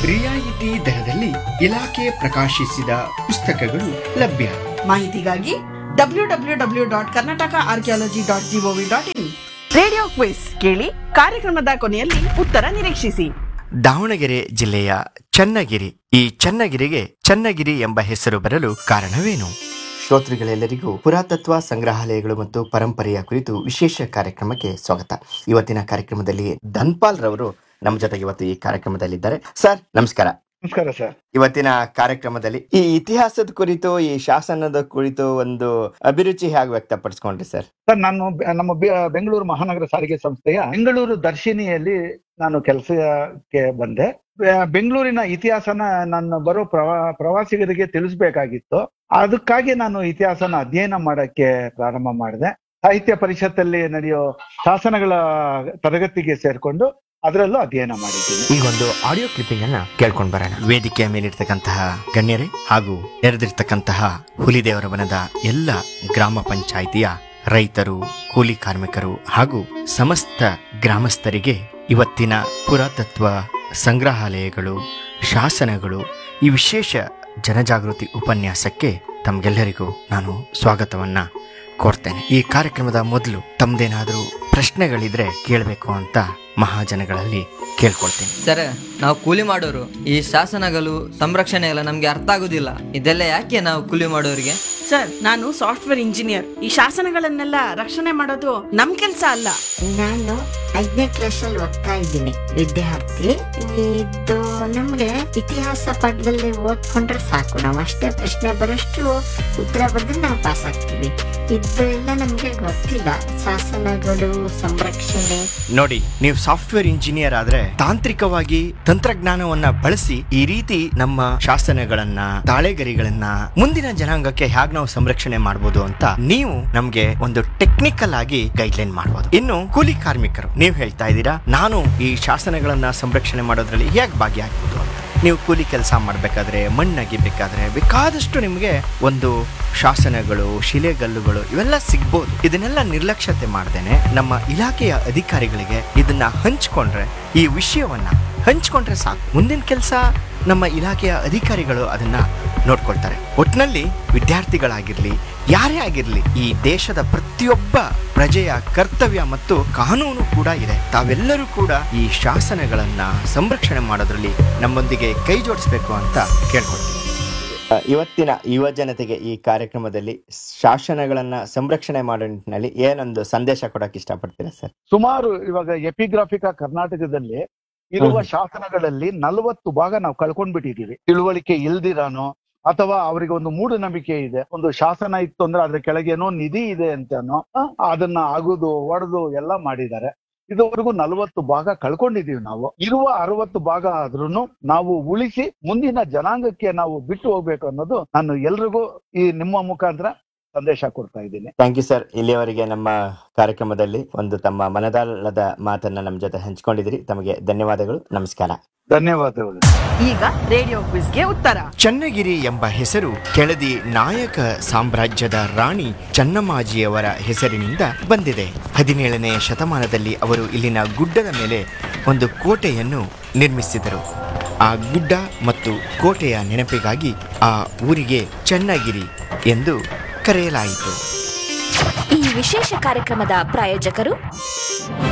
ರಿಯಾಯಿತಿ ದರದಲ್ಲಿ ಇಲಾಖೆ ಪ್ರಕಾಶಿಸಿದ ಪುಸ್ತಕಗಳು ಲಭ್ಯ ಮಾಹಿತಿಗಾಗಿ W W W dot Karnataka archaeology dot G O V dot in radio quiz ಕೇಳಿ ಕಾರ್ಯಕ್ರಮದ ಕೊನೆಯಲ್ಲಿ ಉತ್ತರ ನಿರೀಕ್ಷಿಸಿ ದಾವಣಗೆರೆ ಜಿಲ್ಲೆಯ ಚನ್ನಗಿರಿ ಈ ಚನ್ನಗಿರಿಗೆ ಚನ್ನಗಿರಿ ಎಂಬ ಹೆಸರು ಬರಲು ಕಾರಣವೇನು ಶ್ರೋತೃಗಳೆಲ್ಲರಿಗೂ ಪುರಾತತ್ವ ಸಂಗ್ರಹಾಲಯಗಳು ಮತ್ತು ಪರಂಪರೆಯ ಕುರಿತು ವಿಶೇಷ ಕಾರ್ಯಕ್ರಮಕ್ಕೆ ಸ್ವಾಗತ ಇವತ್ತಿನ ಕಾರ್ಯಕ್ರಮದಲ್ಲಿ ಧನ್ಪಾಲ್ ರವರು ನಮ್ಮ ಜೊತೆಗೆ ಇವತ್ತು ಈ ಕಾರ್ಯಕ್ರಮದಲ್ಲಿದ್ದಾರೆ ಸರ್ ನಮಸ್ಕಾರ ನಮಸ್ಕಾರ ಸರ್ ಇವತ್ತಿನ ಕಾರ್ಯಕ್ರಮದಲ್ಲಿ ಈ ಇತಿಹಾಸದ ಕುರಿತು ಈ ಶಾಸನದ ಕುರಿತು ಒಂದು ಅಭಿರುಚಿ ಹೇಗೆ ವ್ಯಕ್ತಪಡಿಸ್ಕೊಂಡ್ರಿ ಸರ್ ಸರ್ ನಾನು ಬೆ- ನಮ್ಮ ಬೆ- ಬೆಂಗಳೂರು ಮಹಾನಗರ ಸಾರಿಗೆ ಸಂಸ್ಥೆಯ ಬೆಂಗಳೂರು ದರ್ಶಿನಿಯಲ್ಲಿ ನಾನು ಕೆಲಸಕ್ಕೆ ಬಂದೆ ಬೆ- ಬೆಂಗಳೂರಿನ ಇತಿಹಾಸನ ನಾನು ಬರೋ ಪ್ರವಾ ಪ್ರವಾಸಿಗರಿಗೆ ತಿಳಿಸ್ಬೇಕಾಗಿತ್ತು ಅದಕ್ಕಾಗಿ ನಾನು ಇತಿಹಾಸನ ಅಧ್ಯಯನ ಮಾಡಕ್ಕೆ ಪ್ರಾರಂಭ ಮಾಡಿದೆ ಸಾಹಿತ್ಯ ಪರಿಷತ್ತಲ್ಲಿ ನಡೆಯೋ ಶಾಸನಗಳ ತರಗತಿಗೆ ಸೇರ್ಕೊಂಡು ಅದರಲ್ಲೂ ಅಧ್ಯಯನ ಮಾಡಿದ್ದೀನಿ ಈಗ ಒಂದು ಆಡಿಯೋ ಕ್ಲಿಪ್ಪಿಂಗ್ ಅನ್ನ ಕೇಳ್ಕೊಂಡ್ ಬರೋಣ ವೇದಿಕೆಯ ಮೇಲಿರ್ತಕ್ಕಂತಹ ಗಣ್ಯರೇ ಹಾಗೂ ನೆರೆದಿರ್ತಕ್ಕಂತಹ ಹುಲಿದೇವರ ವನದ ಎಲ್ಲ ಗ್ರಾಮ ಪಂಚಾಯಿತಿಯ ರೈತರು ಕೂಲಿ ಕಾರ್ಮಿಕರು ಹಾಗೂ ಸಮಸ್ತ ಗ್ರಾಮಸ್ಥರಿಗೆ ಇವತ್ತಿನ ಪುರಾತತ್ವ ಸಂಗ್ರಹಾಲಯಗಳು ಶಾಸನಗಳು ಈ ವಿಶೇಷ ಜನಜಾಗೃತಿ ಉಪನ್ಯಾಸಕ್ಕೆ ತಮ್ಗೆಲ್ಲರಿಗೂ ನಾನು ಸ್ವಾಗತವನ್ನ ಕೋರ್ತೇನೆ ಈ ಕಾರ್ಯಕ್ರಮದ ಮೊದಲು ತಮ್ದೇನಾದರೂ ಪ್ರಶ್ನೆಗಳಿದ್ರೆ ಕೇಳಬೇಕು ಅಂತ ಮಹಾಜನಗಳಲ್ಲಿ ಕೇಳ್ಕೊಳ್ತೀನಿ ಸರ್ ನಾವು ಕೂಲಿ ಮಾಡೋರು ಈ ಶಾಸನಗಳು ಸಂರಕ್ಷಣೆ ಎಲ್ಲ ನಮ್ಗೆ ಅರ್ಥ ಆಗುದಿಲ್ಲ ಇದೆಲ್ಲ ಯಾಕೆ ನಾವು ಕೂಲಿ ಮಾಡೋರಿಗೆ ಸರ್ ನಾನು ಸಾಫ್ಟ್ವೇರ್ ಇಂಜಿನಿಯರ್ ಈ ಶಾಸನಗಳನ್ನೆಲ್ಲ ರಕ್ಷಣೆ ಮಾಡೋದು ನಮ್ ಕೆಲ್ಸ ಅಲ್ಲ ನಾನು ಐದನೇ ಕ್ಲಾಸಲ್ಲಿ ಓದ್ತಾ ಇದ್ದೀನಿ ವಿದ್ಯಾರ್ಥಿ ಇದು ನಮ್ಗೆ ಇತಿಹಾಸ ಪಾಠದಲ್ಲಿ ಓದ್ಕೊಂಡ್ರೆ ಸಾಕು ನಾವು ಅಷ್ಟೇ ಪ್ರಶ್ನೆ ಬರೋಷ್ಟು ಉತ್ತರ ಬರೆದ್ರೆ ನಾವು ಪಾಸ್ ಆಗ್ತೀವಿ ಇದೆಲ್ಲ ನಮ್ಗೆ ಗೊತ್ತಿಲ್ಲ ಶಾಸನಗಳು ಸಂರಕ್ಷಣೆ ನೋಡಿ ನೀವು ಸಾಫ್ಟ್ವೇರ್ ಇಂಜಿನಿಯರ್ ಆದ್ರೆ ತಾಂತ್ರಿಕವಾಗಿ ತಂತ್ರಜ್ಞಾನವನ್ನ ಬಳಸಿ ಈ ರೀತಿ ನಮ್ಮ ಶಾಸನಗಳನ್ನ ತಾಳೆಗರಿಗಳನ್ನ ಮುಂದಿನ ಜನಾಂಗಕ್ಕೆ ಹೇಗ್ ನಾವು ಸಂರಕ್ಷಣೆ ಮಾಡ್ಬೋದು ಅಂತ ನೀವು ನಮ್ಗೆ ಒಂದು ಟೆಕ್ನಿಕಲ್ ಆಗಿ ಗೈಡ್ಲೈನ್ ಮಾಡ್ಬೋದು ಇನ್ನು ಕೂಲಿ ಕಾರ್ಮಿಕರು ನೀವು ಹೇಳ್ತಾ ಇದ್ದೀರಾ ನಾನು ಈ ಶಾಸನಗಳನ್ನ ಸಂರಕ್ಷಣೆ ಮಾಡೋದ್ರಲ್ಲಿ ಹೇಗೆ ಭಾಗಿಯಾಗ್ಬೋದು ಅಂತ ನೀವು ಕೂಲಿ ಕೆಲಸ ಮಾಡಬೇಕಾದ್ರೆ ಮಣ್ಣಗಿಬೇಕಾದ್ರೆ ಬೇಕಾದಷ್ಟು ನಿಮಗೆ ಒಂದು ಶಾಸನಗಳು ಶಿಲೆಗಲ್ಲುಗಳು ಇವೆಲ್ಲ ಸಿಗ್ಬೋದು ಇದನ್ನೆಲ್ಲ ನಿರ್ಲಕ್ಷ್ಯತೆ ಮಾಡ್ದೇನೆ ನಮ್ಮ ಇಲಾಖೆಯ ಅಧಿಕಾರಿಗಳಿಗೆ ಇದನ್ನ ಹಂಚ್ಕೊಂಡ್ರೆ ಈ ವಿಷಯವನ್ನ ಹಂಚ್ಕೊಂಡ್ರೆ ಸಾಕು ಮುಂದಿನ ಕೆಲಸ ನಮ್ಮ ಇಲಾಖೆಯ ಅಧಿಕಾರಿಗಳು ಅದನ್ನ ನೋಡ್ಕೊಳ್ತಾರೆ ಒಟ್ನಲ್ಲಿ ವಿದ್ಯಾರ್ಥಿಗಳಾಗಿರ್ಲಿ ಯಾರೇ ಆಗಿರ್ಲಿ ಈ ದೇಶದ ಪ್ರತಿಯೊಬ್ಬ ಪ್ರಜೆಯ ಕರ್ತವ್ಯ ಮತ್ತು ಕಾನೂನು ಕೂಡ ಇದೆ ತಾವೆಲ್ಲರೂ ಕೂಡ ಈ ಶಾಸನಗಳನ್ನ ಸಂರಕ್ಷಣೆ ಮಾಡೋದ್ರಲ್ಲಿ ನಮ್ಮೊಂದಿಗೆ ಕೈ ಜೋಡಿಸ್ಬೇಕು ಅಂತ ಕೇಳ್ಕೊಳ್ತೀನಿ ಇವತ್ತಿನ ಯುವ ಜನತೆಗೆ ಈ ಕಾರ್ಯಕ್ರಮದಲ್ಲಿ ಶಾಸನಗಳನ್ನ ಸಂರಕ್ಷಣೆ ಮಾಡೋ ನಿಟ್ಟಿನಲ್ಲಿ ಏನೊಂದು ಸಂದೇಶ ಕೊಡಕ್ಕೆ ಇಷ್ಟಪಡ್ತೀರಾ ಸರ್ ಸುಮಾರು ಇವಾಗ ಎಪಿಗ್ರಾಫಿಕಾ ಕರ್ನಾಟಕದಲ್ಲಿ ಇರುವ ಹ್ಮ್. ಶಾಸನಗಳಲ್ಲಿ ನಲವತ್ತು ಭಾಗ ನಾವು ಕಳ್ಕೊಂಡ್ಬಿಟ್ಟಿದೀವಿ ತಿಳುವಳಿಕೆ ಇಲ್ದಿರಾನೋ ಅಥವಾ ಅವರಿಗೆ ಒಂದು ಮೂಢನಂಬಿಕೆ ಇದೆ ಒಂದು ಶಾಸನ ಇತ್ತು ಅಂದ್ರೆ ಅದ್ರ ಕೆಳಗೆ ಏನೋ ನಿಧಿ ಇದೆ ಅಂತಾನೋ ಆ, ಅದನ್ನ ಅಗುದು ಒಡೆದು ಎಲ್ಲ ಮಾಡಿದ್ದಾರೆ ಇದುವರೆಗೂ ನಲವತ್ತು ಭಾಗ ಕಳ್ಕೊಂಡಿದೀವಿ ನಾವು ಇರುವ ಅರವತ್ತು ಭಾಗ ಆದ್ರೂನು ನಾವು ಉಳಿಸಿ ಮುಂದಿನ ಜನಾಂಗಕ್ಕೆ ನಾವು ಬಿಟ್ಟು ಹೋಗ್ಬೇಕು ಅನ್ನೋದು ನಾನು ಎಲ್ರಿಗೂ ಈ ನಿಮ್ಮ ಮುಖಾಂತರ ಸಂದೇಶ ಕೊಡ್ತಾ ಇದ್ದೀನಿ ಥ್ಯಾಂಕ್ ಯು ಸರ್ ಇಲ್ಲಿಯವರೆಗೆ ನಮ್ಮ ಕಾರ್ಯಕ್ರಮದಲ್ಲಿ ಒಂದು ತಮ್ಮ ಮನದಾಳದ ಮಾತನ್ನ ನಮ್ಮ ಜೊತೆ ಹಂಚ್ಕೊಂಡಿದ್ದೀರಿ ತಮಗೆ ಧನ್ಯವಾದಗಳು ನಮಸ್ಕಾರ ಧನ್ಯವಾದಗಳು ಈಗ ರೇಡಿಯೋ ಕ್ವಿಸ್ಗೆ ಉತ್ತರ ಚನ್ನಗಿರಿ ಎಂಬ ಹೆಸರು ಕೆಳದಿ ನಾಯಕ ಸಾಮ್ರಾಜ್ಯದ ರಾಣಿ ಚನ್ನಮ್ಮಾಜಿಯವರ ಹೆಸರಿನಿಂದ ಬಂದಿದೆ ಹದಿನೇಳನೆಯ ಶತಮಾನದಲ್ಲಿ ಅವರು ಇಲ್ಲಿನ ಗುಡ್ಡದ ಮೇಲೆ ಒಂದು ಕೋಟೆಯನ್ನು ನಿರ್ಮಿಸಿದರು ಆ ಗುಡ್ಡ ಮತ್ತು ಕೋಟೆಯ ನೆನಪಿಗಾಗಿ ಆ ಊರಿಗೆ ಚನ್ನಗಿರಿ ಎಂದು ಕರೆಯಲಾಯಿತು ಈ ವಿಶೇಷ ಕಾರ್ಯಕ್ರಮದ ಪ್ರಾಯೋಜಕರು